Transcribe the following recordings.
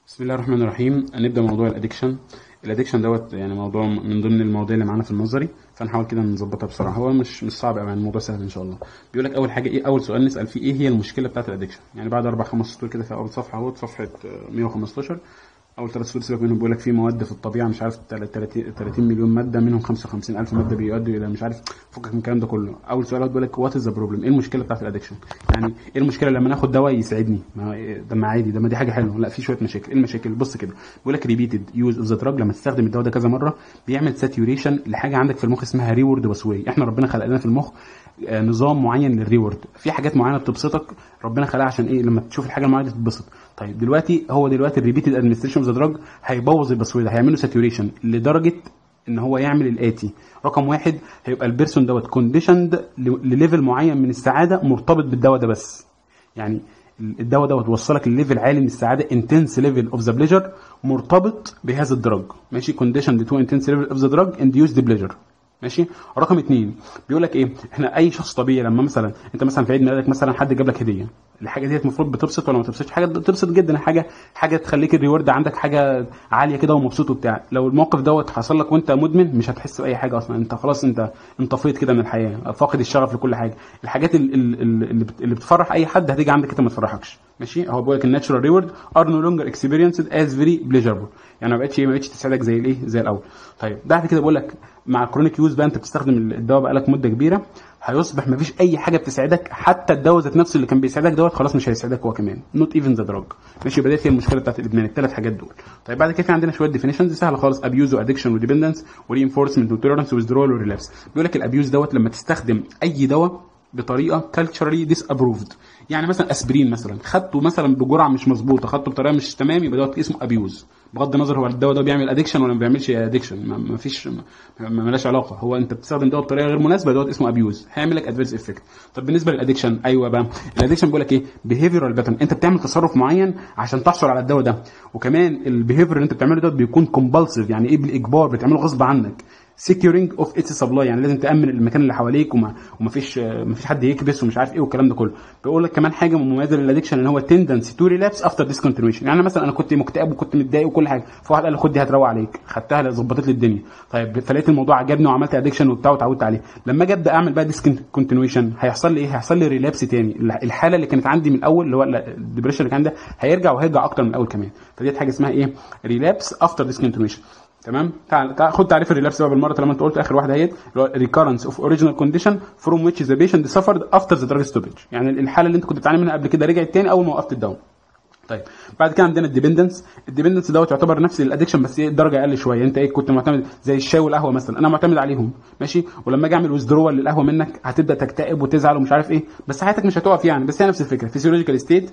بسم الله الرحمن الرحيم هنبدا موضوع الادكشن الادكشن دوت يعني موضوع من ضمن المواضيع اللي معانا في النظري فنحاول كده نظبطها بسرعه هو مش مش صعب قوي يعني الموضوع سهل ان شاء الله بيقول لك اول حاجه ايه اول سؤال نسال فيه ايه هي المشكله بتاعه الادكشن يعني بعد اربع خمس سطور كده في اول صفحه اهوت صفحه آه، 115 اول ثلاث سطور سيبك منهم بيقول لك في مواد في الطبيعه مش عارف 30 30 مليون ماده منهم 55000 ماده بيؤدوا الى مش عارف فكك من الكلام ده كله اول سؤال بيقول لك وات از ذا بروبلم ايه المشكله بتاعه الادكشن يعني ايه المشكله لما ناخد دواء يساعدني ما هو ده ما عادي ده ما دي حاجه حلوه لا في شويه مشاكل ايه المشاكل بص كده بيقول لك ريبيتد يوز اوف ذا دراج لما تستخدم الدواء ده كذا مره بيعمل ساتيوريشن لحاجه عندك في المخ اسمها ريورد باسواي احنا ربنا خلق لنا في المخ آه، نظام معين للريورد في حاجات معينه بتبسطك ربنا خلقها عشان ايه لما تشوف الحاجه المعينه دي تتبسط طيب دلوقتي هو دلوقتي الريبيتد ادمنستريشن اوف ذا دراج هيبوظ الباسواي ده هيعمل له ساتيوريشن لدرجه ان هو يعمل الاتي رقم واحد هيبقى البيرسون دوت كونديشند لليفل معين من السعاده مرتبط بالدواء ده بس يعني الدواء دوت وصلك لليفل عالي من السعاده انتنس ليفل اوف ذا بليجر مرتبط بهذا الدراج ماشي كونديشند تو انتنس ليفل اوف ذا دراج انديوسد بليجر ماشي رقم اتنين بيقول لك ايه احنا اي شخص طبيعي لما مثلا انت مثلا في عيد ميلادك مثلا حد جاب لك هديه الحاجه ديت المفروض بتبسط ولا ما تبسطش حاجه بتبسط جدا حاجه حاجه تخليك الريورد عندك حاجه عاليه كده ومبسوط وبتاع لو الموقف دوت حصل لك وانت مدمن مش هتحس باي حاجه اصلا انت خلاص انت انطفيت كده من الحياه فاقد الشغف لكل حاجه الحاجات ال- ال- ال- اللي بت- اللي بتفرح اي حد هتيجي عندك انت ما تفرحكش ماشي هو بيقول لك الناتشورال ريورد ار نو لونجر اكسبيرينسد از فيري بليجربل يعني ما بقتش ما بقتش تسعدك زي الايه زي الاول طيب بعد كده بقول لك مع الكرونيك يوز بقى انت بتستخدم الدواء بقالك مده كبيره هيصبح مفيش اي حاجه بتساعدك حتى الدواء ذات نفسه اللي كان بيساعدك دوت خلاص مش هيساعدك هو كمان نوت ايفن ذا دراج ماشي يبقى ديت هي المشكله بتاعت الادمان الثلاث حاجات دول طيب بعد كده في عندنا شويه ديفينيشنز سهله خالص ابيوز وادكشن وديبندنس ورينفورسمنت وتوليرانس ويزدرول وريلابس بيقول لك الابيوز دوت لما تستخدم اي دواء بطريقه كالتشرالي ديس ابروفد يعني مثلا اسبرين مثلا خدته مثلا بجرعه مش مظبوطه خدته بطريقه مش تمام يبقى دوت اسمه ابيوز بغض النظر هو الدواء ده بيعمل ادكشن ولا ما بيعملش ادكشن ما ما فيش ما ما- ملاش علاقه هو انت بتستخدم دواء بطريقه غير مناسبه دوت اسمه ابيوز هيعمل لك ادفيرس افكت طب بالنسبه للادكشن ايوه بقى الادكشن بيقول لك ايه بيهيفيرال باترن انت بتعمل تصرف معين عشان تحصل على الدواء ده وكمان البيهيفير اللي انت بتعمله دوت بيكون كومبالسيف يعني ايه بالاجبار بتعمله غصب عنك سيكيورينج اوف اتس سبلاي يعني لازم تامن المكان اللي حواليك وما ومفيش مفيش حد يكبس ومش عارف ايه والكلام ده كله بيقول لك كمان حاجه مميزه للادكشن ان هو تندنسي تو ريلابس افتر ديسكونتينيوشن يعني أنا مثلا انا كنت مكتئب وكنت متضايق وكل حاجه فواحد قال لي خد دي هتروق عليك خدتها ظبطت لي الدنيا طيب فلقيت الموضوع عجبني وعملت ادكشن وبتاع وتعودت عليه لما اجي ابدا اعمل بقى ديسكونتينيوشن هيحصل لي ايه هيحصل لي ريلابس تاني الحاله اللي كانت عندي من الاول اللي هو الديبريشن اللي كان ده هيرجع وهيرجع اكتر من الاول كمان فديت حاجه اسمها ايه ريلابس افتر ديسكونتينيوشن تمام تعال تعال خد تعريف الريلابس بقى بالمره طالما انت قلت اخر واحده اهيت اللي هو ريكارنس اوف اوريجينال كونديشن فروم ويتش ذا بيشنت سفرد افتر ذا دراج ستوبج يعني الحاله اللي انت كنت بتعاني منها قبل كده رجعت تاني اول ما وقفت الدواء طيب بعد كده عندنا الديبندنس الديبندنس دوت يعتبر نفس الادكشن بس ايه درجه اقل شويه انت ايه كنت معتمد زي الشاي والقهوه مثلا انا معتمد عليهم ماشي ولما اجي اعمل ويزدرول للقهوه منك هتبدا تكتئب وتزعل ومش عارف ايه بس حياتك مش هتقف يعني بس هي نفس الفكره فيسيولوجيكال ستيت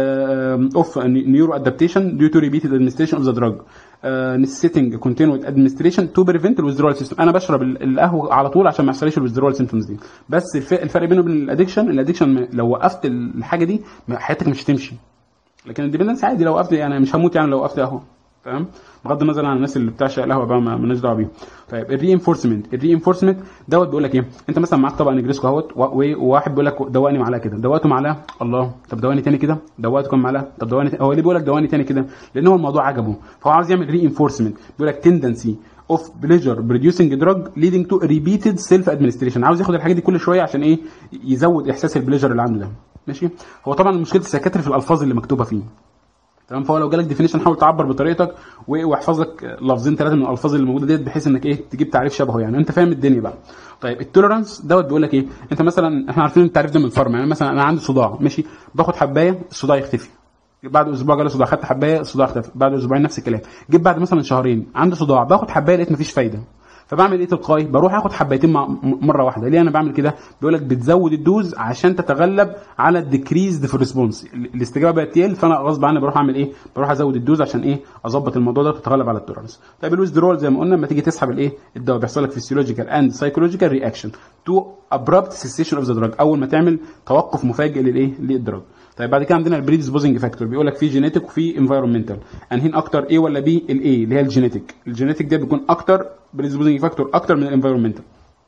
اوف نيورو ادابتيشن ديو تو ريبيتد ادمنستريشن اوف ذا دراج necessitating continued administration to prevent الويزدرول سيستم انا بشرب ال- القهوه على طول عشان ما يحصليش الويزدرول سيمتومز دي بس الف- الفرق بينه وبين الادكشن الادكشن لو وقفت الحاجه دي حياتك مش هتمشي لكن الديبندنس عادي لو وقفت يعني مش هموت يعني لو وقفت قهوه تمام بغض النظر عن الناس اللي بتعشق القهوه بقى ما مالناش دعوه بيهم طيب الرينفورسمنت الرينفورسمنت دوت بيقول لك ايه انت مثلا معاك طبق نجريسكو اهوت و- و- وواحد بيقول لك دوقني معلقه كده دوقته معلقه الله طب دوقني تاني كده دوقته كام معلقه طب دوقني تاني. هو ليه بيقول لك دوقني تاني كده لان هو الموضوع عجبه فهو عاوز يعمل رينفورسمنت بيقول لك تندنسي اوف بليجر بروديوسنج دراج ليدنج تو ريبيتد سيلف ادمنستريشن عاوز ياخد الحاجه دي كل شويه عشان ايه يزود احساس البليجر اللي عنده ده ماشي هو طبعا مشكله السكاتر في الالفاظ اللي مكتوبه فيه تمام فهو لو جالك ديفينيشن حاول تعبر بطريقتك و- واحفظ لك لفظين ثلاثه من الالفاظ اللي موجوده ديت بحيث انك ايه تجيب تعريف شبهه يعني انت فاهم الدنيا بقى طيب التوليرانس دوت بيقول لك ايه انت مثلا احنا عارفين التعريف ده من الفارما يعني مثلا انا عندي صداع ماشي باخد حبايه الصداع يختفي بعد اسبوع جالي صداع خدت حبايه الصداع اختفى بعد اسبوعين نفس الكلام جيت بعد مثلا شهرين عندي صداع باخد حبايه لقيت مفيش فايده فبعمل ايه تلقائي بروح اخد حبايتين مع م- مره واحده ليه انا بعمل كده بيقول لك بتزود الدوز عشان تتغلب على الديكريز في الريسبونس الاستجابه بقت تقل فانا غصب عني بروح اعمل ايه بروح ازود الدوز عشان ايه اظبط الموضوع ده وتتغلب على التولرنس طيب الويزدرول زي ما قلنا لما تيجي تسحب الايه الدواء بيحصل لك فيسيولوجيكال اند سايكولوجيكال رياكشن تو ابرابت سيسيشن اوف ذا دراج اول ما تعمل توقف مفاجئ للايه للدراج طيب بعد كده عندنا البريدسبوزنج فاكتور بيقول لك في جينيتك وفي انفايرمنتال انهين اكتر ايه ولا بي الاي اللي هي الجينيتك الجينيتك ده بيكون اكتر بريدسبوزنج فاكتور اكتر من الانفايرمنتال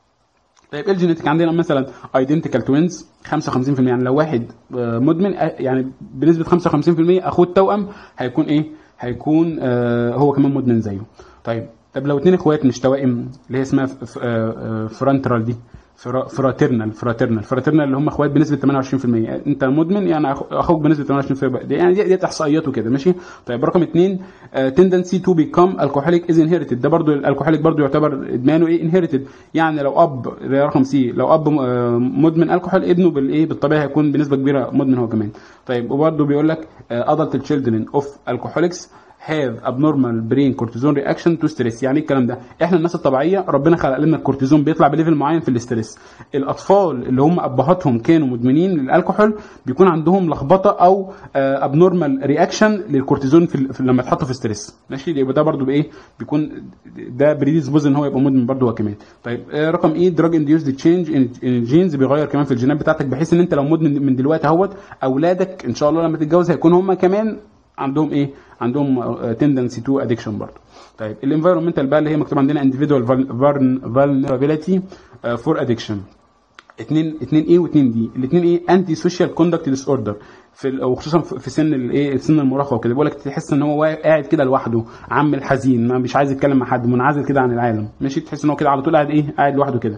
طيب ايه الجينيتك عندنا مثلا ايدنتيكال توينز 55% يعني لو واحد آه، مدمن آه، يعني بنسبه 55% اخوه التوأم هيكون ايه هيكون آه هو كمان مدمن زيه طيب طب لو اتنين اخوات مش توائم اللي هي اسمها ف- ف- آه، آه، فرانترال دي فرا- فراترنال فراترنال فراترنال اللي هم اخوات بنسبه 28% انت مدمن يعني أخ- اخوك بنسبه 28% دي يعني دي, دي احصائيات وكده ماشي طيب رقم اثنين تندنسي تو بيكم الكحوليك از انهيرتد ده برضو الكحوليك برضو يعتبر ادمانه ايه انهيرتد يعني لو اب ده رقم سي لو اب آه، مدمن الكحول ابنه بالايه بالطبيعه هيكون بنسبه كبيره مدمن هو كمان طيب وبرضو بيقول لك ادلت تشيلدرن اوف الكحوليكس have abnormal brain cortisol reaction to stress يعني ايه الكلام ده احنا الناس الطبيعيه ربنا خلق لنا الكورتيزون بيطلع بليفل معين في الاسترس الاطفال اللي هم ابهاتهم كانوا مدمنين للالكحول بيكون عندهم لخبطه او ابنورمال رياكشن للكورتيزون في, ال- في لما يتحطوا في ستريس ماشي يبقى ده برضو بايه بيكون ده بريديسبوز ان هو يبقى مدمن برضو هو كمان طيب آه، رقم ايه دراج انديوسد تشينج ان الجينز بيغير كمان في الجينات بتاعتك بحيث ان انت لو مدمن من دلوقتي اهوت اولادك ان شاء الله لما تتجوز هيكون هم كمان عندهم ايه عندهم تندنسي تو ادكشن برضه طيب الانفايرمنتال بقى اللي هي مكتوب عندنا individual vulnerability فور ادكشن اتنين اتنين ايه واتنين دي الاتنين ايه انتي سوشيال كوندكت ديس اوردر في ال- وخصوصا في في سن الايه سن المراهقه وكده بيقول لك تحس ان هو واقع- قاعد كده لوحده عامل حزين ما مش عايز يتكلم مع حد منعزل كده عن العالم ماشي تحس ان هو كده على طول قاعد ايه قاعد لوحده كده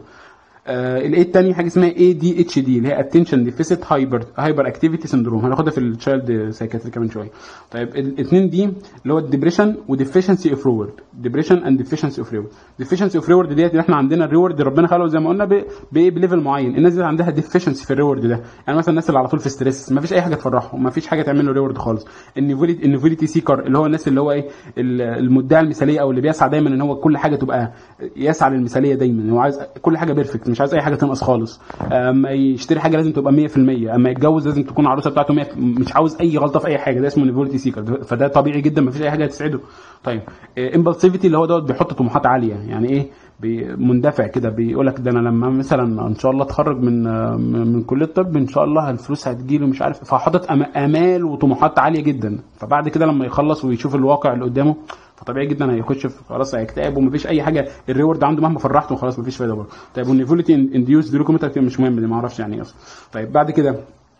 آه الايه الثاني حاجه اسمها اي دي اتش دي اللي هي اتنشن ديفيسيت هايبر هايبر اكتيفيتي سندروم هناخدها في التشايلد سايكاتري كمان شويه طيب الاثنين دي اللي هو الديبريشن وديفيشنسي اوف ريورد ديبريشن اند ديفيشنسي اوف ريورد ديفيشنسي اوف ريورد ديت اللي احنا عندنا الريورد ربنا خلقه زي ما قلنا ب- بايه بليفل معين الناس دي عندها ديفيشنسي في الريورد ده يعني مثلا الناس اللي على طول في ستريس ما فيش اي حاجه تفرحهم ما فيش حاجه تعمل له ريورد خالص النيفوليتي النيفوليتي سيكر اللي هو الناس اللي هو ايه ال- المدعي المثاليه او اللي بيسعى دايما ان هو كل حاجه تبقى يسعى للمثاليه دايما هو عايز كل حاجه بيرفكت مش عايز اي حاجه تنقص خالص اما يشتري حاجه لازم تبقى 100% اما يتجوز لازم تكون العروسه بتاعته 100 مش عاوز اي غلطه في اي حاجه ده اسمه نيفوليتي سيكر فده طبيعي جدا ما فيش اي حاجه تسعده طيب امبلسيفيتي اللي هو دوت بيحط طموحات عاليه يعني ايه بي- مندفع كده بيقول لك ده انا لما مثلا ان شاء الله اتخرج من من من كليه الطب ان شاء الله الفلوس هتجيله مش عارف فحاطط أما- امال وطموحات عاليه جدا فبعد كده لما يخلص ويشوف الواقع اللي قدامه فطبيعي جدا هيخش في خلاص هيكتئب ومفيش اي حاجه الريورد عنده مهما فرحته خلاص مفيش فايده برضه طيب والنيفوليتي انديوس دي لوكوميتر مش مهم دي ما اعرفش يعني ايه اصلا طيب بعد كده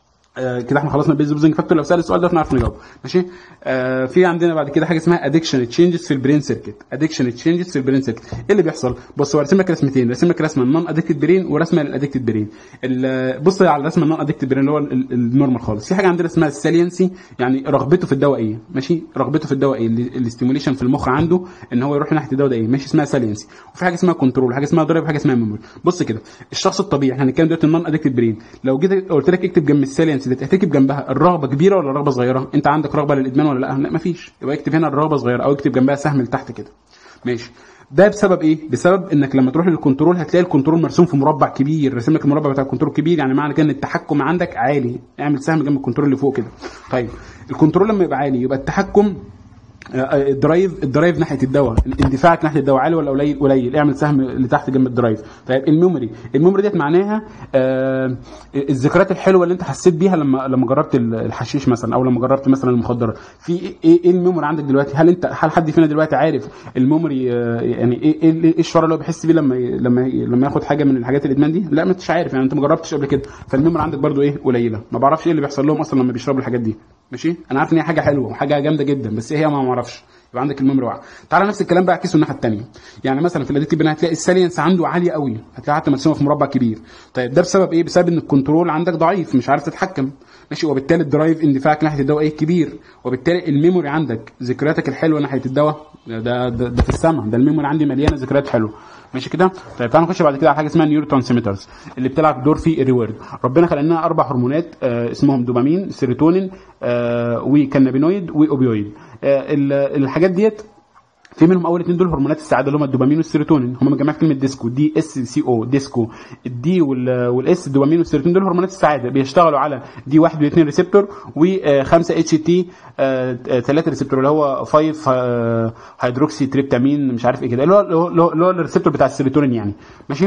آه كده احنا خلصنا البيز بوزنج فاكتور لو سال السؤال ده نعرف نجاوب ماشي آه في عندنا بعد كده حاجه اسمها ادكشن تشينجز في البرين سيركت ادكشن تشينجز في البرين سيركت ايه اللي بيحصل بص هو راسم لك رسمتين راسم لك رسمه النون ادكتد برين ورسمه للادكتد برين ال- بص على الرسمه النون ادكتد برين اللي هو ال- ال- النورمال خالص في حاجه عندنا اسمها السالينسي يعني رغبته في الدواء ايه ماشي رغبته في الدواء ايه الاستيموليشن في المخ عنده ان هو يروح ناحيه الدواء ده ايه ماشي اسمها سالينسي وفي حاجه اسمها كنترول حاجه اسمها درايف وحاجه اسمها ميموري بص كده الشخص الطبيعي احنا هنتكلم دلوقتي النون ادكتد برين لو جيت قلت لك اكتب جنب السالينسي ده تكتب جنبها الرغبه كبيره ولا الرغبه صغيره انت عندك رغبه للادمان ولا لا لا مفيش يبقى اكتب هنا الرغبه صغيره او اكتب جنبها سهم لتحت كده ماشي ده بسبب ايه؟ بسبب انك لما تروح للكنترول هتلاقي الكنترول مرسوم في مربع كبير راسم لك المربع بتاع الكنترول كبير يعني معنى كده ان التحكم عندك عالي اعمل سهم جنب الكنترول اللي فوق كده طيب الكنترول لما يبقى عالي يبقى التحكم آه، الدرايف الدرايف ناحيه الدواء اندفاعك ناحيه الدواء عالي ولا قليل قليل اعمل سهم لتحت جنب الدرايف طيب الميموري الميموري ديت معناها آه الذكريات الحلوه اللي انت حسيت بيها لما لما جربت ال- الحشيش مثلا او لما جربت مثلا المخدرات في ايه ايه الميموري عندك دلوقتي هل انت هل حد فينا دلوقتي عارف الميموري آه يعني ايه ايه إيه الشعور اللي هو بيحس بيه لما ي- لما ي- لما ياخد حاجه من الحاجات الادمان دي لا ما انتش عارف يعني انت ما جربتش قبل كده فالميموري عندك برضو ايه قليله ما بعرفش ايه اللي بيحصل لهم اصلا لما بيشربوا الحاجات دي ماشي انا عارف ان هي حاجه حلوه وحاجه جامده جدا بس ايه هي ما اعرفش يبقى عندك الميموري واقع تعالى نفس الكلام بقى اعكسه الناحيه الثانيه يعني مثلا في الاديكتيف بناء هتلاقي السالينس عنده عاليه قوي هتلاقي حتى مرسومه في مربع كبير طيب ده بسبب ايه بسبب ان الكنترول عندك ضعيف مش عارف تتحكم ماشي وبالتالي الدرايف اندفاعك ناحيه الدواء ايه كبير وبالتالي الميموري عندك ذكرياتك الحلوه ناحيه الدواء ده ده, ده, ده في السماء ده الميموري عندي مليانه ذكريات حلوه ماشي كده طيب تعالى نخش بعد كده على حاجه اسمها نيورو ترانسميترز اللي بتلعب دور في الريورد ربنا خلق لنا اربع هرمونات آه اسمهم دوبامين سيروتونين آه وكانابينويد واوبيويد آه ال- الحاجات ديت في منهم اول اثنين دول هرمونات السعاده اللي هم الدوبامين والسيروتونين هم مجمع في كلمه ديسكو دي اس سي او ديسكو الدي والاس الدوبامين والسيروتونين دول هرمونات السعاده بيشتغلوا على دي 1 و2 ريسبتور و5 اتش تي 3 ريسبتور اللي هو 5 هيدروكسي تريبتامين مش عارف ايه كده اللي هو اللي هو اللي هو الريسبتور بتاع السيروتونين يعني ماشي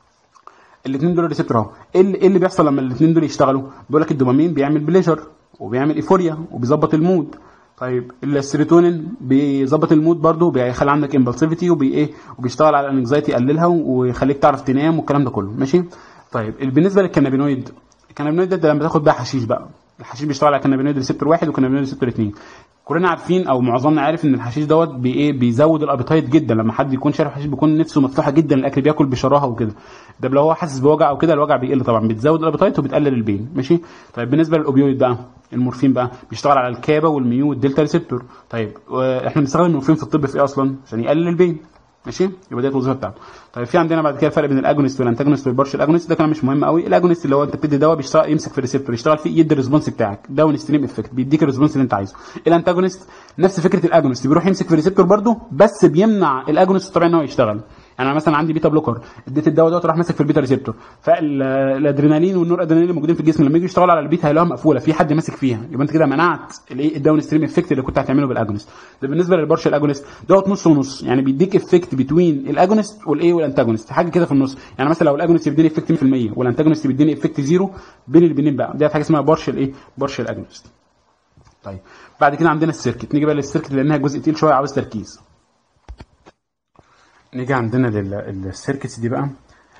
الاثنين دول ريسبتور اهو ايه اللي إيه اللي بيحصل لما الاثنين دول يشتغلوا بيقول لك الدوبامين بيعمل بليجر وبيعمل ايفوريا وبيظبط المود طيب السيروتونين بيظبط المود برضه بيخلي عندك امبلسيفيتي وبي ايه وبيشتغل على الانكزايتي يقللها ويخليك تعرف تنام والكلام ده كله ماشي طيب بالنسبه للكنابينويد الكنابينويد ده, ده لما تاخد بقى حشيش بقى الحشيش بيشتغل على كنابينويد ريسبتور واحد وكنابينويد ريسبتور اثنين كلنا عارفين او معظمنا عارف ان الحشيش دوت بي ايه بيزود الابيتايت جدا لما حد يكون شارب حشيش بيكون نفسه مفتوحه جدا الاكل بياكل بشراهه وكده ده لو هو حاسس بوجع او كده الوجع بيقل طبعا بتزود الابيتايت وبتقلل البين ماشي طيب بالنسبه للاوبيويد بقى المورفين بقى بيشتغل على الكابا والميو والدلتا ريسبتور طيب احنا بنستخدم المورفين في الطب في ايه اصلا عشان يقلل البين ماشي يبقى دي الوظيفه بتاعته طيب في عندنا بعد كده الفرق بين الاجونست والانتاجونست والبارشل اجونست ده كلام مش مهم قوي الاجونست اللي هو انت بتدي دواء بيشتغل يمسك في الريسبتور يشتغل فيه يدي الريسبونس بتاعك داون ستريم افكت بيديك الريسبونس اللي انت عايزه الانتاجونست نفس فكره الاجونست بيروح يمسك في الريسبتور برده بس بيمنع الاجونست الطبيعي ان هو يشتغل يعني انا مثلا عندي بيتا بلوكر اديت الدواء دوت راح ماسك في البيتا ريسبتور فالادرينالين والنور ادرينالين اللي موجودين في الجسم لما يجوا يشتغلوا على البيتا هيلاقوها مقفوله في حد ماسك فيها يبقى انت كده منعت الايه الداون ستريم افكت اللي كنت هتعمله بالاجونست ده بالنسبه للبارشل اجونست دوت نص ونص يعني بيديك افكت بتوين الاجونست والايه والانتاجونست حاجه كده في النص يعني مثلا لو الاجونست بيديني افكت 100% والانتاجونست بيديني افكت زيرو بين البنين بقى دي حاجه اسمها بارشل ايه بارشل اجونست طيب بعد كده عندنا السيركت نيجي بقى للسيركت لانها جزء تقيل شويه عاوز تركيز نيجي عندنا للسيركتس دي بقى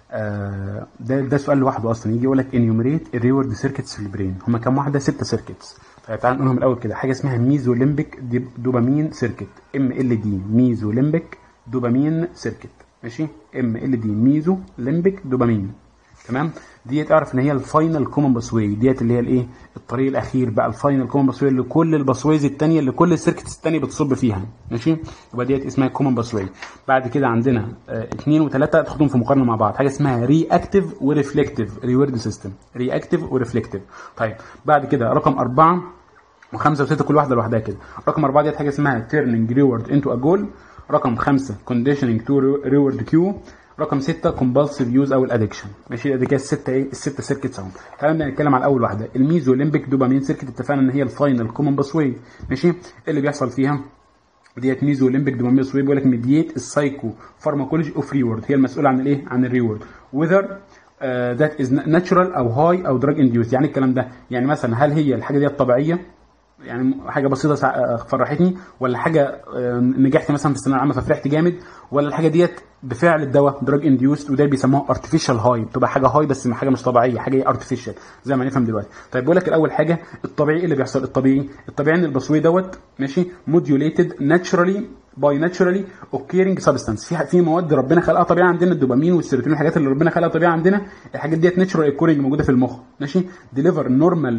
آه ده ده سؤال لوحده اصلا يجي يقول لك انيومريت الريورد سيركتس في البرين هما كام واحده ستة سيركتس طيب تعال نقولهم الاول كده حاجه اسمها ميزوليمبيك دوبامين سيركت ام ال دي ميزوليمبيك دوبامين سيركت ماشي ام ال دي ميزو ليمبيك دوبامين تمام ديت اعرف ان هي الفاينل كومن باسوي ديت اللي هي الايه الطريق الاخير بقى الفاينل كومن باسوي اللي كل الباسويز الثانيه اللي كل السيركتس الثانيه بتصب فيها ماشي يبقى ديت اسمها كومن باسوي بعد كده عندنا اثنين آه وثلاثه تاخدهم في مقارنه مع بعض حاجه اسمها ري اكتيف وريفلكتيف ريورد سيستم ري اكتيف وريفلكتيف طيب بعد كده رقم أربعة وخمسة وستة كل واحدة لوحدها كده رقم أربعة ديت حاجة اسمها تيرنينج ريورد انتو ا جول رقم خمسة كونديشننج تو ريورد كيو رقم 6 كومبالسيف يوز او الادكشن ماشي دي كده السته ايه السته سيركتس اهو تعالى نتكلم على اول واحده الميزو ليمبيك دوبامين سيركت اتفقنا ان هي الفاينل كومن باسوي ماشي ايه اللي بيحصل فيها ديت ميزو ليمبيك دوبامين باسوي بيقول لك ميديت السايكو فارماكولوجي اوف ريورد هي المسؤوله عن الايه عن الريورد وذر ذات از ناتشورال او هاي او دراج انديوس يعني الكلام ده يعني مثلا هل هي الحاجه ديت طبيعيه يعني حاجه بسيطه فرحتني ولا حاجه نجحت مثلا في الثانويه العامه ففرحت جامد ولا الحاجه ديت بفعل الدواء دراج انديوست وده بيسموها ارتفيشال هاي بتبقى حاجه هاي بس حاجه مش طبيعيه حاجه ارتفيشال زي ما نفهم دلوقتي طيب بيقول لك الاول حاجه الطبيعي ايه اللي بيحصل الطبيعي الطبيعي ان البصوي دوت ماشي موديوليتد ناتشرالي باي ناتشرالي اوكيرنج سبستانس في في مواد ربنا خلقها طبيعي عندنا الدوبامين والسيروتونين الحاجات اللي ربنا خلقها طبيعي عندنا الحاجات ديت ناتشرال اوكيرنج موجوده في المخ ماشي ديليفر نورمال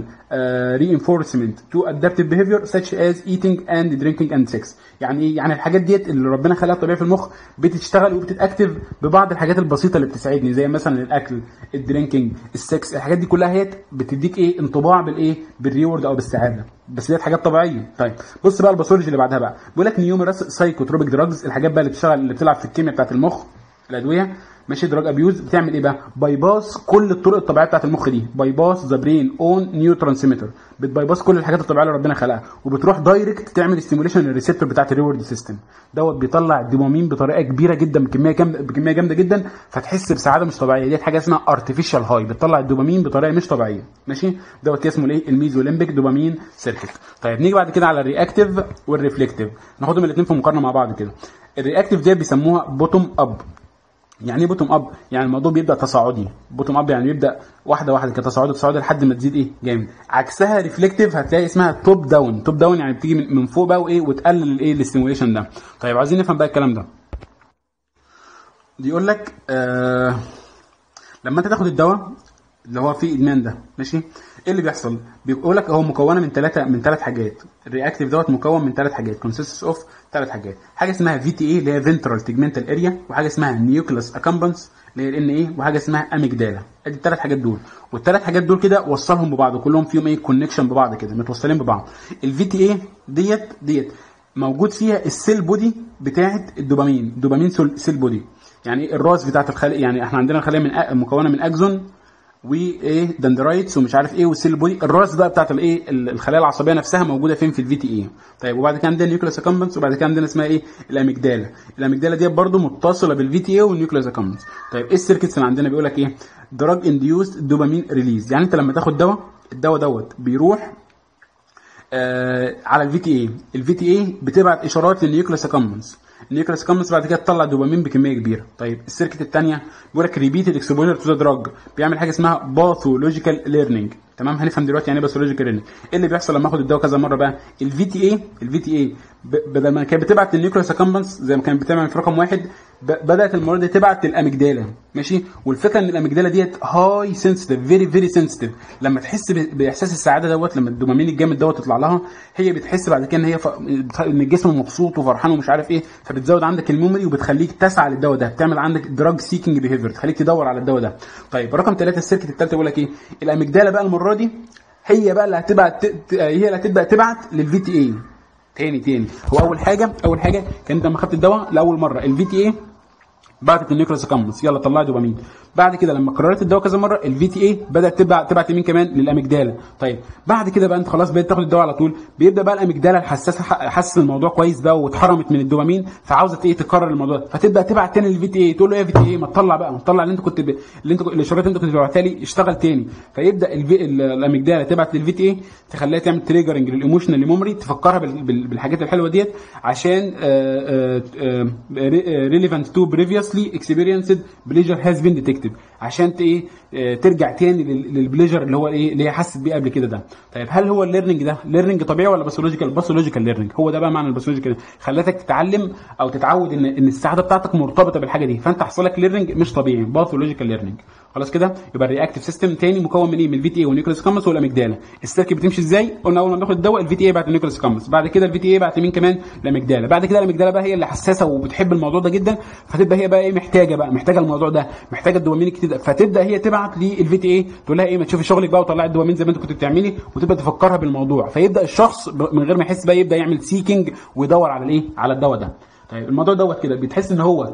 رينفورسمنت تو ادابتيف بيهيفير such از ايتنج اند درينكينج اند سكس يعني ايه يعني الحاجات ديت اللي ربنا خلقها طبيعي في المخ بتشتغل وبتتاكتف ببعض الحاجات البسيطه اللي بتساعدني زي مثلا الاكل الدرينكينج السكس الحاجات دي كلها هي بتديك ايه انطباع بالايه بالريورد او بالسعاده بس ديت حاجات طبيعيه طيب بص بقى الباثولوجي اللي بعدها بقى بيقول لك نيومرس سايكوتروبيك دراجز الحاجات بقى اللي بتشتغل اللي بتلعب في الكيمياء بتاعت المخ الادويه ماشي دراج ابيوز بتعمل ايه بقى باي باس كل الطرق الطبيعيه بتاعت المخ دي باي باس ذا برين اون نيو ترانسميتر بتباي باس كل الحاجات الطبيعيه اللي ربنا خلقها وبتروح دايركت تعمل ستيموليشن للريسبتور بتاعت الريورد سيستم دوت بيطلع الدوبامين بطريقه كبيره جدا بكميه كام بكميه جامده جدا فتحس بسعاده مش طبيعيه دي حاجه اسمها ارتفيشال هاي بتطلع الدوبامين بطريقه مش طبيعيه ماشي دوت اسمه الايه الميزوليمبيك دوبامين سيركت طيب نيجي بعد كده على الرياكتيف والريفلكتيف ناخدهم الاثنين في مقارنه مع بعض كده الرياكتيف دي بيسموها بوتوم اب يعني ايه بوتوم اب يعني الموضوع بيبدا تصاعدي بوتوم اب يعني بيبدا واحده واحده كتصاعدي تصاعدي لحد ما تزيد ايه جامد عكسها ريفلكتيف هتلاقي اسمها توب داون توب داون يعني بتيجي من, من فوق بقى وايه وتقلل الايه الاستيموليشن ده طيب عايزين نفهم بقى الكلام ده بيقول لك آه لما انت تاخد الدواء اللي هو فيه ادمان ده ماشي ايه اللي بيحصل بيقول لك هو مكونه من ثلاثه من ثلاث حاجات الرياكتيف دوت مكون من ثلاث حاجات كونسيستس اوف ثلاث حاجات حاجه اسمها في تي اي اللي هي فينترال تيجمنتال اريا وحاجه اسمها نيوكليس اكامبنس اللي هي الان ايه وحاجه اسمها اميجدالا ادي الثلاث حاجات دول والثلاث حاجات دول كده وصلهم ببعض كلهم فيهم ايه كونكشن ببعض كده متوصلين ببعض الفي تي اي ديت ديت موجود فيها السيل بودي بتاعه الدوبامين الدوبامين سيل بودي يعني الراس بتاعه الخليه يعني احنا عندنا خليه من أ... مكونه من اكزون وايه دندرايتس ومش عارف ايه والسيل بودي الراس بقى بتاعت الايه الخلايا العصبيه نفسها موجوده فين في الفي تي اي طيب وبعد كده عندنا نيوكليس اكامبنس وبعد كده عندنا اسمها ايه الاميجدالا الاميجدالا ديت برده متصله بالفي تي اي والنيوكليس اكامبنس طيب ايه السيركتس اللي عندنا بيقول لك ايه دراج انديوست دوبامين ريليز يعني انت لما تاخد دواء الدواء دوت بيروح آه على الفي تي اي الفي تي اي بتبعت اشارات للنيوكليس اكامبنس النيوكليس كامبس بعد كده تطلع دوبامين بكميه كبيره طيب السيركت الثانيه بيقول لك ريبيتد اكسبوجر تو ذا دراج بيعمل حاجه اسمها باثولوجيكال ليرنينج تمام هنفهم دلوقتي يعني ايه باثولوجيكال ليرنينج ايه اللي بيحصل لما اخد الدواء كذا مره بقى الفي تي اي الفي تي اي بدل ما كانت بتبعت للنيوكليوس اكامبنس زي ما كانت بتعمل في رقم واحد ب- بدات المره دي تبعت للاميجدالا ماشي والفكره ان الاميجدالا ديت هاي سنسيتيف فيري فيري سنسيتيف لما تحس ب- باحساس السعاده دوت لما الدوبامين الجامد دوت يطلع لها هي بتحس بعد كده ان هي ف... ان الجسم مبسوط وفرحان ومش عارف ايه فبتزود عندك الميموري وبتخليك تسعى للدواء ده بتعمل عندك دراج سيكينج بيهيفير تخليك تدور على الدواء ده طيب رقم ثلاثة السيركت الثالثه بيقول لك ايه الاميجدالا بقى المره دي هي بقى اللي هتبعت ت- هي اللي هتبدا تبعت للفي تي اي تاني تاني هو اول حاجه اول حاجه كانت لما خدت الدواء لاول مره الفي تي اي بعتت النيوكليوس كامبس يلا طلعي دوبامين بعد كده لما قررت الدواء كذا مره الفي تي اي بدات تبعت تبعت لمين كمان للاميجدالا طيب بعد كده بقى انت خلاص بقيت تاخد الدواء على طول بيبدا بقى الاميجدالا الحساسه ح- حاسس الموضوع كويس بقى واتحرمت من الدوبامين فعاوزه ايه تكرر الموضوع ده فتبدا تبعت تاني للفي تي اي تقول له ايه يا في تي اي ما تطلع بقى ما تطلع اللي انت كنت ب... اللي انت الاشارات اللي انت كنت بتبعتها لي اشتغل تاني فيبدا الفي... ال- الاميجدالا تبعت للفي تي اي تخليها تعمل تريجرنج للايموشنال ميموري تفكرها بال... بال... بالحاجات الحلوه ديت عشان ريليفانت تو بريفيوسلي اكسبيرينسد بليجر هاز بين ديتكتد عشان ت- ايه آه، ترجع تاني لل- للبليجر اللي هو ايه اللي هي حست بيه قبل كده ده طيب هل هو الليرنينج ده ليرنينج طبيعي ولا باثولوجيكال باثولوجيكال ليرنينج هو ده بقى معنى الباثولوجيكال خلتك تتعلم او تتعود ان ان السعاده بتاعتك مرتبطه بالحاجه دي فانت حصل لك ليرنينج مش طبيعي باثولوجيكال ليرنينج خلاص كده يبقى الرياكتيف سيستم تاني مكون من ايه من الفي تي اي والنيوكليس كامس والاميجدالا السيركت بتمشي ازاي قلنا اول ما بناخد الدواء الفي تي اي بعد النيوكليس كامس بعد كده الفي تي اي بعد مين كمان الاميجدالا بعد كده الاميجدالا بقى هي اللي حساسه وبتحب الموضوع ده جدا فتبقى هي بقى ايه محتاجه بقى محتاجه الموضوع ده محتاجه الدوبامين كتير ده. فتبدا هي تبعت للفي تي اي تقول لها ايه ما تشوفي شغلك بقى وطلعي الدوبامين زي ما انت كنت بتعملي وتبدا تفكرها بالموضوع فيبدا الشخص ب- من غير ما يحس بقى يبدا يعمل سيكينج ويدور على الايه على الدواء ده طيب الموضوع دوت كده بتحس ان هو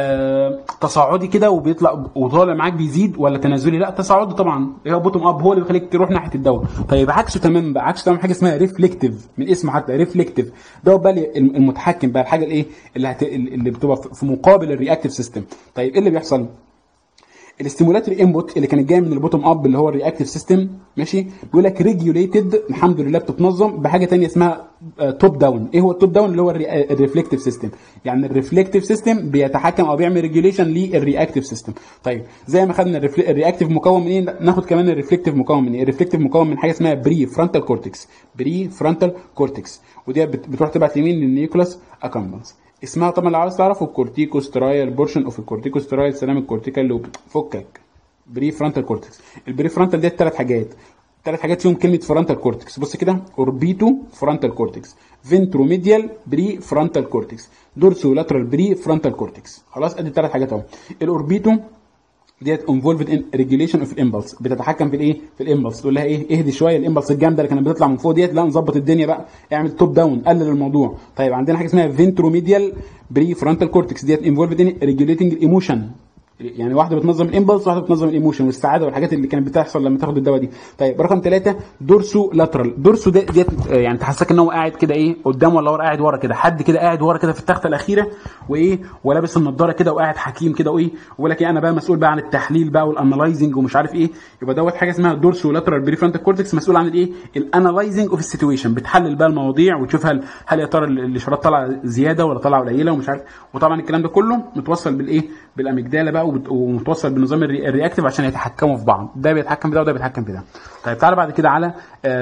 آه تصاعدي كده وبيطلع وطالع معاك بيزيد ولا تنازلي لا تصاعدي طبعا هو بوتوم اب هو اللي بيخليك تروح ناحيه الدواء طيب عكسه تماما بقى عكسه تماما حاجه اسمها ريفلكتيف من اسمه حتى ريفلكتيف دوت بقى اللي- المتحكم بقى الحاجه الايه اللي هت... اللي بتبقى في مقابل الرياكتيف سيستم طيب ايه اللي بيحصل الاستيمولاتوري انبوت اللي كانت جايه من البوتوم اب اللي هو الرياكتيف سيستم ماشي بيقول لك ريجوليتد الحمد لله بتتنظم بحاجه تانية اسمها توب داون ايه هو التوب داون اللي هو الريفلكتيف سيستم يعني الريفلكتيف سيستم بيتحكم او بيعمل ريجوليشن للرياكتيف سيستم طيب زي ما خدنا الرياكتيف مكون من ايه ناخد كمان الريفلكتيف مكون من ايه الريفلكتيف مكون من حاجه اسمها بري فرونتال كورتكس بري فرونتال كورتكس ودي بت- بتروح تبعت يمين للنيوكلاس اكامبانس اسمها طبعا لو عاوز تعرفه الكورتيكوسترايال بورشن اوف الكورتيكوسترايال سلام الكورتيكال لوب فكك بري فرونتال كورتكس البري فرونتال ديت ثلاث حاجات ثلاث حاجات فيهم كلمه فرونتال كورتكس بص كده اوربيتو فرونتال كورتكس فينتروميديال بري فرونتال كورتكس دورسو لاترال بري فرونتال كورتكس خلاص ادي ثلاث حاجات اهو الاوربيتو ديت انفولفد ان ريجوليشن اوف الامبلس بتتحكم في الايه في الامبلس تقول لها ايه اهدي شويه الامبلس الجامده اللي كانت بتطلع من فوق ديت لا نظبط الدنيا بقى اعمل توب داون قلل الموضوع طيب عندنا حاجه اسمها فينتروميديال بري فرونتال كورتكس ديت انفولفد ان ريجوليتنج الايموشن يعني واحده بتنظم الامبلس واحده بتنظم الايموشن والسعاده والحاجات اللي كانت بتحصل لما تاخد الدواء دي طيب رقم ثلاثة دورسو لاترال دورسو ده ديت آه، يعني تحسسك ان هو قاعد كده ايه قدام ولا ورا قاعد ورا كده حد كده قاعد ورا كده في التخته الاخيره وايه ولابس النضاره كده وقاعد حكيم كده وايه ويقول لك ايه انا بقى مسؤول بقى عن التحليل بقى والانالايزنج ومش عارف ايه يبقى دوت حاجه اسمها دورسو لاترال بريفرونتال كورتكس مسؤول عن الايه الانالايزنج اوف السيتويشن بتحلل بقى المواضيع وتشوف هل هل يا ترى الاشارات طالعه زياده ولا طالعه قليله ومش عارف وطبعا الكلام ده كله متوصل بالايه بالاميجدالا بقى وبت- ومتوصل بالنظام الري- الرياكتيف عشان يتحكموا في بعض ده بيتحكم في ده وده بيتحكم في ده طيب تعالى بعد كده على آه،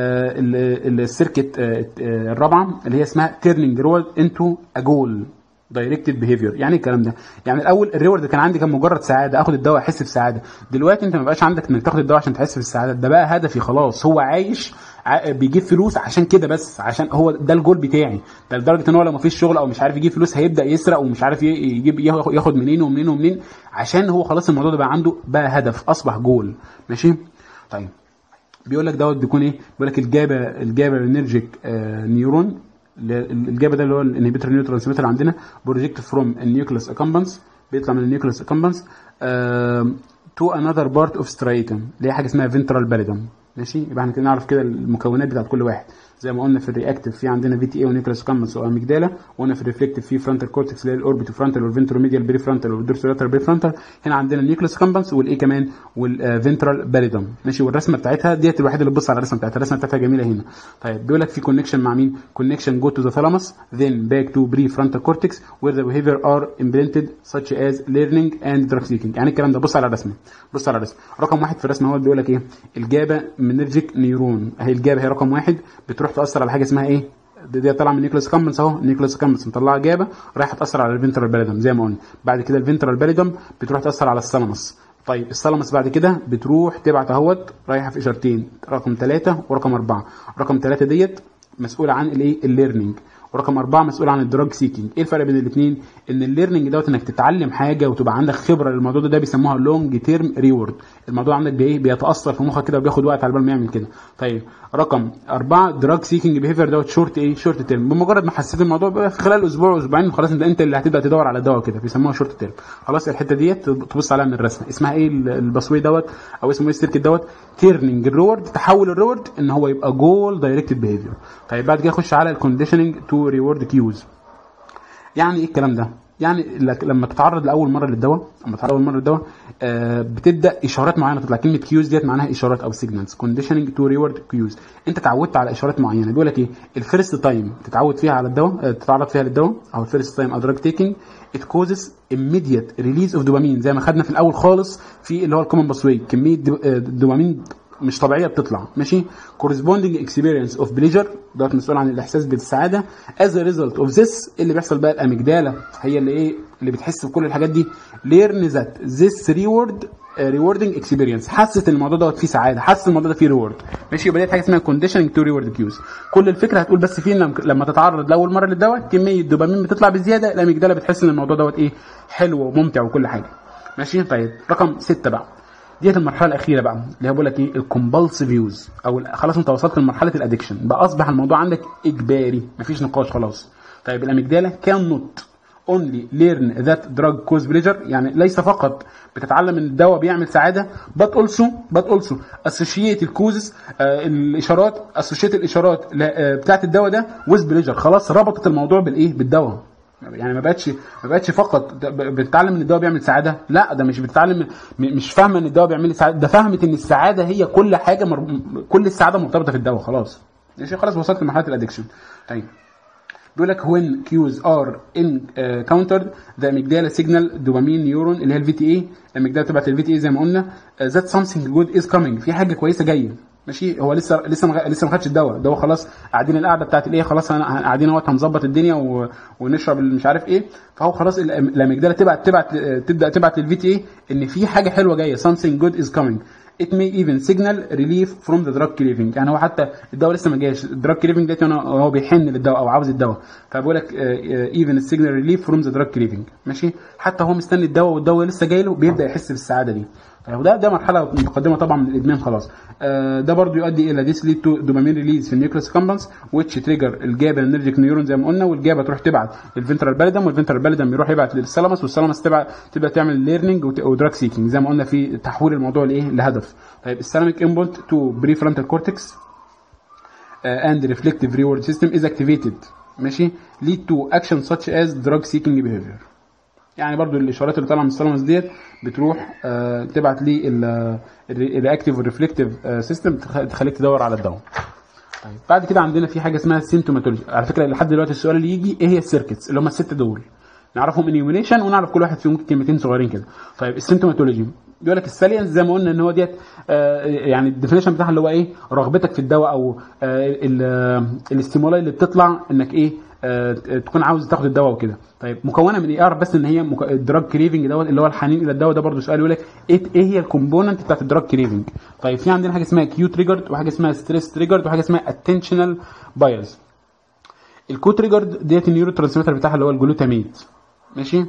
ال- السيركت آه، آه، الرابعه اللي هي اسمها تيرنينج رول انتو ا جول دايركتد بيهيفير يعني إيه الكلام ده يعني الاول الريورد كان عندي كان مجرد سعاده اخد الدواء احس بسعاده دلوقتي انت ما بقاش عندك انك تاخد الدواء عشان تحس بالسعاده ده بقى هدفي خلاص هو عايش ع- بيجيب فلوس عشان كده بس عشان هو ده الجول بتاعي ده لدرجه ان هو لو ما فيش شغل او مش عارف يجيب فلوس هيبدا يسرق ومش عارف ي- يجيب ياخد ياخد منين ومنين ومنين عشان هو خلاص الموضوع ده بقى عنده بقى هدف اصبح جول ماشي طيب بيقول لك دوت بيكون ايه بيقول لك الجابا الجابا انرجيك نيورون الجابا ده اللي هو الانهبيتور نيو ترانسميتر عندنا بروجكت فروم النيوكليس اكامبانس بيطلع من النيوكليس اكامبانس تو انذر بارت اوف سترايتم اللي هي حاجه اسمها فينترال باليدم ماشي يبقى احنا كده نعرف كده المكونات بتاعت كل واحد زي ما قلنا في الرياكتيف في عندنا في تي اي ونيكلاس كامبس واميجدالا وقلنا في الريفلكتيف في فرونتال كورتكس اللي هي الاوربيتو فرونتال والفنتروميديال بري فرونتال والدورسولاتر بري فرونتال هنا عندنا النيكلاس كامبس والايه كمان والفنترال باليدوم ماشي والرسمه بتاعتها ديت الوحيده اللي تبص على الرسمه بتاعتها الرسمه بتاعتها جميله هنا طيب بيقول لك في كونكشن مع مين كونكشن جو تو ذا ثالاموس then back to prefrontal cortex where the behavior are implemented such as learning and drug seeking يعني الكلام ده بص على الرسمه بص على الرسمه رقم واحد في الرسمه هو بيقول لك ايه الجابا منرجيك نيورون اهي الجابا هي رقم واحد بتروح تاثر على حاجه اسمها ايه دي, دي طالعه من نيكلاس كامبنس اهو نيكلاس كامبنس مطلعه جابه رايحه تاثر على الفنترال باليدم زي ما قلنا بعد كده الفنترال باليدم بتروح تاثر على الثالاموس طيب الثالاموس بعد كده بتروح تبعت اهوت رايحه في اشارتين رقم ثلاثة ورقم أربعة رقم ثلاثة ديت مسؤولة عن الايه الليرنينج ورقم أربعة مسؤول عن الدراج سيكينج ايه الفرق بين الاثنين ان الليرنينج دوت انك تتعلم حاجه وتبقى عندك خبره للموضوع ده ده بيسموها لونج تيرم ريورد الموضوع عندك بايه بيتاثر في مخك كده وبياخد وقت على بال ما يعمل كده طيب رقم أربعة دراج سيكينج بيهيفير دوت شورت ايه شورت تيرم بمجرد ما حسيت الموضوع بقى في خلال اسبوع اسبوعين خلاص انت انت اللي هتبدا تدور على دواء كده بيسموها شورت تيرم خلاص الحته ديت تبص عليها من الرسمه اسمها ايه الباسوي دوت او اسمه ايه السيركت دوت تيرنينج الريورد تحول الريورد ان هو يبقى جول دايركتد بيهيفير طيب بعد كده خش على الكونديشننج تو ريورد كيوز يعني ايه الكلام ده يعني لك- لما تتعرض لاول مره للدواء لما تتعرض اول مره للدواء آه بتبدا اشارات معينه تطلع كلمه كيوز ديت معناها اشارات او سيجنالز كونديشننج تو ريورد كيوز انت اتعودت على اشارات معينه بيقول لك ايه الفيرست تايم تتعود فيها على الدواء آه تتعرض فيها للدواء او الفيرست تايم ادراج تيكينج ات كوزز immediate ريليز اوف دوبامين زي ما خدنا في الاول خالص في اللي هو الكومن باسوي كميه دو- آه، دوبامين مش طبيعيه بتطلع ماشي corresponding experience of pleasure دوت مسؤول عن الاحساس بالسعاده as a result of this اللي بيحصل بقى الاميجدالا هي اللي ايه اللي بتحس بكل الحاجات دي learn that this reward ريوردنج اكسبيرينس حست ان الموضوع دوت فيه سعاده حست الموضوع ده فيه ريورد ماشي يبقى دي حاجه اسمها كونديشننج تو ريورد كيوز كل الفكره هتقول بس فيه لما- لما تتعرض لاول مره للدواء كميه دوبامين بتطلع بزياده الاميجدالا بتحس ان الموضوع دوت ايه حلو وممتع وكل حاجه ماشي طيب رقم ستة بقى ديت المرحله الاخيره بقى اللي هي بقول لك ايه الكومبالسيف يوز او ال- خلاص انت وصلت لمرحله الادكشن بقى اصبح الموضوع عندك اجباري مفيش نقاش خلاص طيب الاميجدالا كان نوت only learn that drug cause pleasure يعني ليس فقط بتتعلم ان الدواء بيعمل سعاده but also but also associate الكوزز آه الاشارات associate الاشارات لا- آه بتاعت الدواء ده with pleasure خلاص ربطت الموضوع بالايه بالدواء يعني ما بقتش ما بقتش فقط ده ب- بتتعلم ان الدواء بيعمل سعاده لا ده مش بتتعلم م- مش فاهمه ان الدواء بيعمل لي سعاده ده فهمت ان السعاده هي كل حاجه مر... كل السعاده مرتبطه في الدواء خلاص ماشي خلاص وصلت لمرحله الادكشن طيب بيقول لك when cues are encountered the amygdala signal dopamine neuron اللي هي الفي تي اي الاميجدالا تبعت الفي تي اي زي ما قلنا uh, that something good is coming في حاجه كويسه جايه ماشي هو لسه لسه ما لسه ما خدش الدواء الدواء خلاص قاعدين القعده بتاعت الايه خلاص هن- هن- قاعدين اهوت هنظبط الدنيا و... ونشرب مش عارف ايه فهو خلاص الأم- الاميجدالا تبعت تبعت تبدا تبعت للفي تي اي ان في حاجه حلوه جايه something good is coming it may even signal relief from the drug craving يعني هو حتى الدواء لسه ما جاش الدراج كريفنج ده أنا- هو بيحن للدواء او عاوز الدواء فبقول لك even signal relief from the drug craving ماشي حتى هو مستني الدواء والدواء لسه جاي له بيبدا يحس بالسعاده دي فده ده مرحله متقدمه طبعا من الادمان خلاص آه، ده برضو يؤدي الى this lead to dopamine release في النيوكليس كامبانس which trigger الجابا النرجيك نيورون زي ما قلنا والجابا تروح تبعت للفنترال باليدم والفنترال باليدم يروح يبعت للثالاموس والثالاموس تبعت تبدا تعمل ليرنينج ودراج سيكينج زي ما قلنا في تحويل الموضوع لايه لهدف طيب السيراميك انبوت تو بري فرونتال كورتكس and reflective reward system is activated ماشي lead to action such as drug seeking behavior يعني برضو الاشارات اللي طالعه من الثالاموس ديت بتروح آه تبعت لي الرياكتيف والريفلكتيف سيستم تخليك تدور على الدواء طيب بعد كده عندنا في حاجه اسمها سيمتوماتولوجي على فكره لحد دلوقتي السؤال اللي يجي ايه هي السيركتس اللي هم السته دول نعرفهم انيومينيشن ونعرف كل واحد فيهم كلمتين صغيرين كده طيب السيمتوماتولوجي بيقول لك السالينس زي ما قلنا ان هو ديت آه يعني الديفينيشن بتاعها اللي هو ايه رغبتك في الدواء او آه الاستيمولاي اللي بتطلع انك ايه آه تكون عاوز تاخد الدواء وكده طيب مكونه من ايه اعرف بس ان هي مك... الدراج كريفنج دوت اللي هو الحنين الى الدواء ده برضه سؤال يقول لك ايه ايه هي الكومبوننت بتاعت الدراج كريفنج طيب في عندنا حاجه اسمها كيو تريجرد وحاجه اسمها ستريس تريجرد وحاجه اسمها اتنشنال بايز الكو تريجرد ديت النيورو ترانسميتر بتاعها اللي هو الجلوتاميت ماشي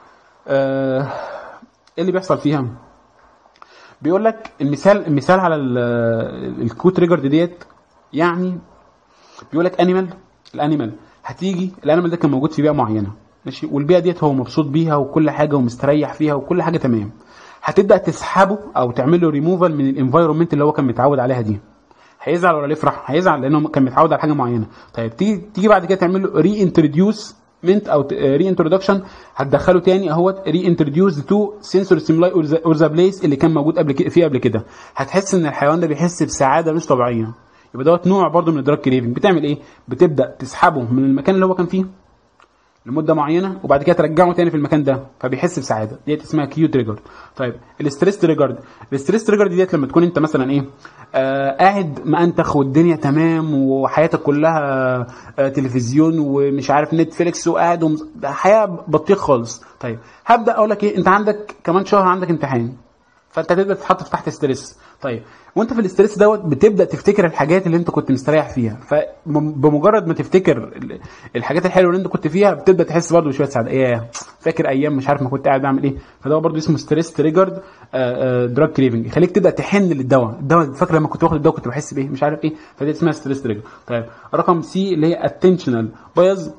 آه ايه اللي بيحصل فيها بيقول لك المثال المثال على الكو تريجرد ديت يعني بيقول لك انيمال الانيمال هتيجي الانيمال ده كان موجود في بيئه معينه ماشي والبيئه ديت هو مبسوط بيها وكل حاجه ومستريح فيها وكل حاجه تمام هتبدا تسحبه او تعمل له ريموفال من الانفايرمنت اللي هو كان متعود عليها دي هيزعل ولا يفرح هيزعل لانه كان متعود على حاجه معينه طيب تيجي تيجي بعد كده تعمل له ري انتروديوس منت او ري انترودكشن هتدخله تاني اهوت ري انتروديوس تو سنسور ستيمولاي اور ذا بليس اللي كان موجود قبل كده فيه قبل كده هتحس ان الحيوان ده بيحس بسعاده مش طبيعيه يبقى دوت نوع برضو من الدراج كريفنج بتعمل ايه بتبدا تسحبه من المكان اللي هو كان فيه لمده معينه وبعد كده ترجعه تاني في المكان ده فبيحس بسعاده ديت اسمها كيو تريجر طيب الستريس تريجر الستريس تريجر ديت لما تكون انت مثلا ايه آه قاعد مأنتخ والدنيا تمام وحياتك كلها آه تلفزيون ومش عارف نتفليكس وقاعد ومز... حياه بطيخ خالص طيب هبدا اقول لك ايه انت عندك كمان شهر عندك امتحان فانت تبدا تتحط في تحت ستريس طيب وانت في الاستريس دوت بتبدا تفتكر الحاجات اللي انت كنت مستريح فيها فبمجرد ما تفتكر الحاجات الحلوه اللي انت كنت فيها بتبدا تحس برضه بشويه سعاده ايه فاكر ايام مش عارف ما كنت قاعد بعمل ايه فده برضه اسمه ستريس تريجرد دراج كريفنج يخليك تبدا تحن للدواء الدواء فاكر لما كنت باخد الدواء كنت بحس بايه مش عارف ايه فدي اسمها ستريس تريجر طيب رقم سي اللي هي اتنشنال بايز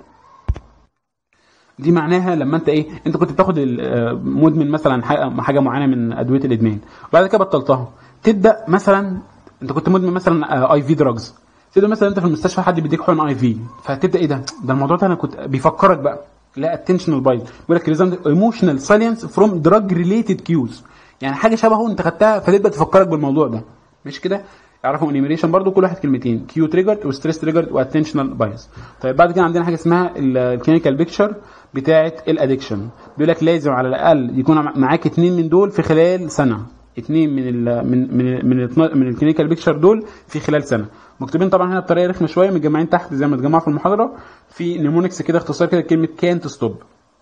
دي معناها لما انت ايه انت كنت بتاخد مدمن مثلا حاجه معينه من ادويه الادمان وبعد كده بطلتها تبدا مثلا انت كنت مدمن مثلا اي في دراجز تبدا مثلا انت في المستشفى حد بيديك حقن اي في فتبدا ايه ده ده الموضوع ده انا كنت بيفكرك بقى لا اتنشنال بايز بيقول لك ريزنت ايموشنال سايلنس فروم دراج ريليتد كيوز يعني حاجه شبهه انت خدتها فتبدا تفكرك بالموضوع ده مش كده يعرفوا انيميشن برضو كل واحد كلمتين كيو تريجرد وستريس تريجرد واتنشنال بايز طيب بعد كده عندنا حاجه اسمها الكلينيكال بيكتشر بتاعه الادكشن بيقول لك لازم على الاقل يكون معاك اثنين من دول في خلال سنه اثنين من ال من من من, من الكلينيكال بيكتشر دول في خلال سنه مكتوبين طبعا هنا بطريقه رخمه شويه متجمعين تحت زي ما اتجمعوا في المحاضره في نيمونكس كده اختصار كده كلمه كانت ستوب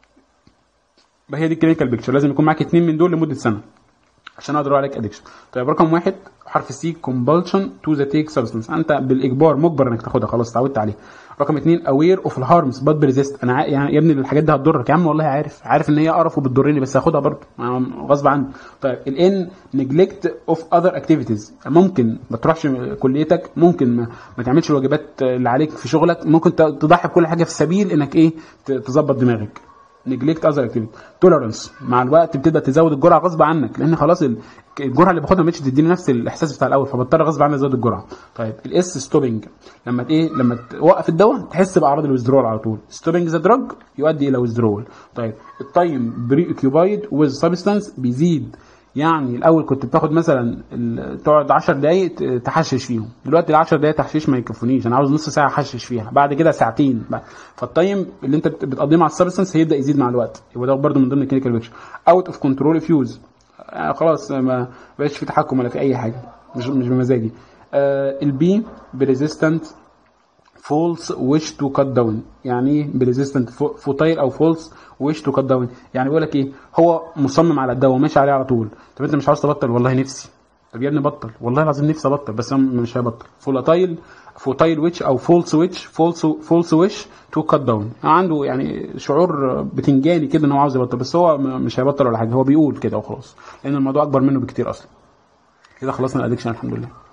هي دي الكلينيكال بيكتشر لازم يكون معاك اثنين من دول لمده سنه عشان اقدر اقول عليك ادكشن طيب رقم واحد حرف سي كومبالشن تو ذا تيك سبستنس انت بالاجبار مجبر انك تاخدها خلاص اتعودت عليها رقم اثنين اوير اوف الهارمز بات بريزيست انا يعني يا ابني الحاجات دي هتضرك يا عم والله عارف عارف ان هي قرف وبتضرني بس هاخدها برضه غصب عني طيب الان نجلكت اوف اذر اكتيفيتيز ممكن ما تروحش كليتك ممكن ما, ما تعملش الواجبات اللي عليك في شغلك ممكن تضحي بكل حاجه في سبيل انك ايه تظبط دماغك نجلكت اذر اكتيفيتي توليرنس مع الوقت بتبدا تزود الجرعه غصب عنك لان خلاص الجرعه اللي باخدها ما بقتش تديني نفس الاحساس بتاع الاول فبضطر غصب عني ازود الجرعه طيب الاس ستوبنج لما ايه لما توقف الدواء تحس باعراض الويزدرول على طول ستوبنج ذا دراج يؤدي الى ويزدرول طيب التايم بري اوكيوبايد ويز سبستانس بيزيد يعني الاول كنت بتاخد مثلا تقعد 10 دقائق تحشش فيهم دلوقتي ال 10 دقائق تحشيش ما يكفونيش انا عاوز نص ساعه احشش فيها بعد كده ساعتين فالتايم اللي انت بتقضيه مع السبستنس هيبدا يزيد مع الوقت يبقى ده برده من ضمن الكلينيكال بيكتشر اوت اوف كنترول فيوز خلاص ما بقاش في تحكم ولا في اي حاجه مش مش بمزاجي آه البي بريزيستنت فولس ويش تو كات داون يعني ايه بريزيستنت فوتايل او فولس ويش تو كات داون يعني بيقول لك ايه هو مصمم على الدواء وماشي عليه على طول طب انت مش عاوز تبطل والله نفسي طب يا ابني بطل والله العظيم نفسي ابطل بس انا مش هبطل فولاتايل فوتايل ويتش او فولس ويتش فولس فولس ويش تو كات داون عنده يعني شعور بتنجاني كده ان هو عاوز يبطل بس هو مش هيبطل ولا حاجه هو بيقول كده وخلاص لان الموضوع اكبر منه بكتير اصلا كده خلصنا الادكشن الحمد لله